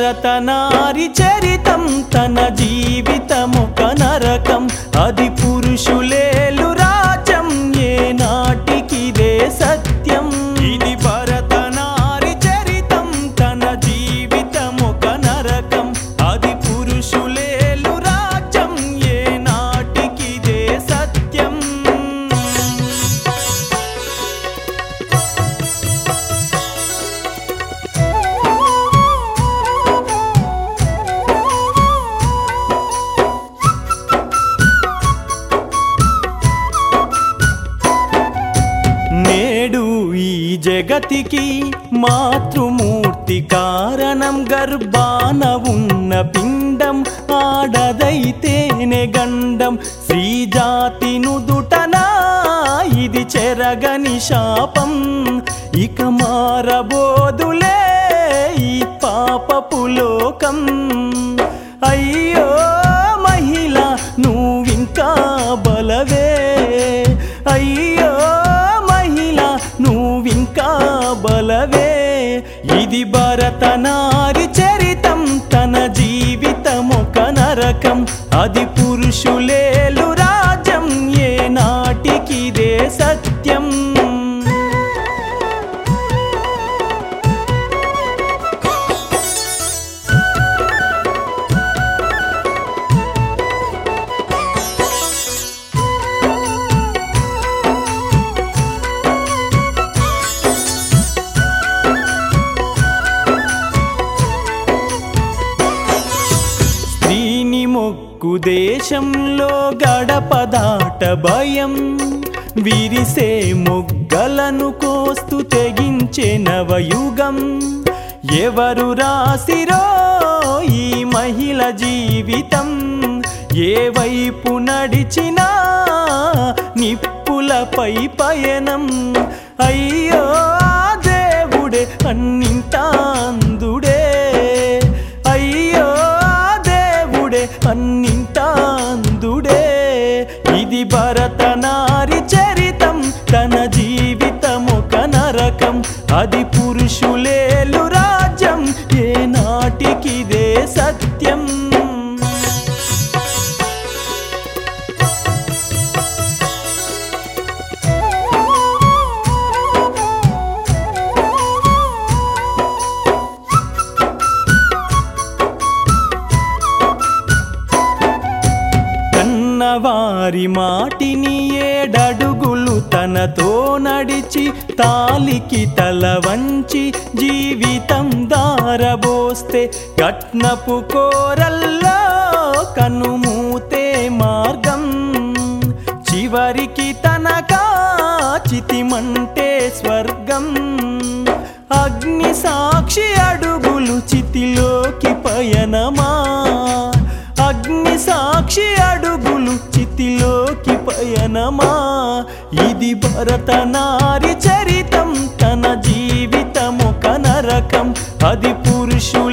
భరతనారి చరితం తన జీవితమొక నరకం అది పురుషులేలు రాజ్యం ఏ నాటికిదే సత్యం ఇది భరతనారి చరితం తన జీవితమొక నరకం అది పురుషులేలు రాజ్యం ఏ నాటికిదే సత్యం నేడు ఈ జగతికి మాతృమూర్తి కారణం గర్భాన ఉన్న పిండం ఆడదైతేనే గండం శ్రీజాతి నుదుటనా ఇది చెరగని శాపం ఇక మారబోదులే ఈ పాపపు లోకం అయ్యో మహిళ నువ్వింకా బలవే అయ్యో మహిళ నువ్వింకా బలవే ఇది భరతనారి చరితం తన జీవితం ఒక నరకం అది పురుషులేలు రాజ్యం ఏ నాటికిదే సత్యం స్త్రీని మొక్కు దేశంలో గడప దాట భయం విరిసే మొగ్గలను కోస్తూ తెగించే నవయుగం ఎవరు రాసిరో ఈ మహిళ జీవితం ఏ వైపు నడిచినా నిప్పులపై పయనం అయ్యో దేవుడే అన్నింటాందుడే అయ్యో దేవుడే అన్నింటాందుడే ఇది భరతనారి చరితం తన జీవితం ఒక నరకం అది పురుషులేలు రాజ్యం ఏ నాటికిదే సత్యం కన్నవారి మాటిని ఏడడుగులు తనతో నడిచి తాలికి తల వంచి జీవితం దారబోస్తే కట్నపు కోరల్లో కనుమూతే మార్గం చివరికి తన కాచితిమంటే స్వర్గం అగ్ని సాక్షి అడుగులు చితిలోకి పయనమా అగ్ని సాక్షి అడుగులు చితిలోకి పయనమా ఇది భరతనారి చరితం తన జీవితం ఒక నరకం అది పురుషుల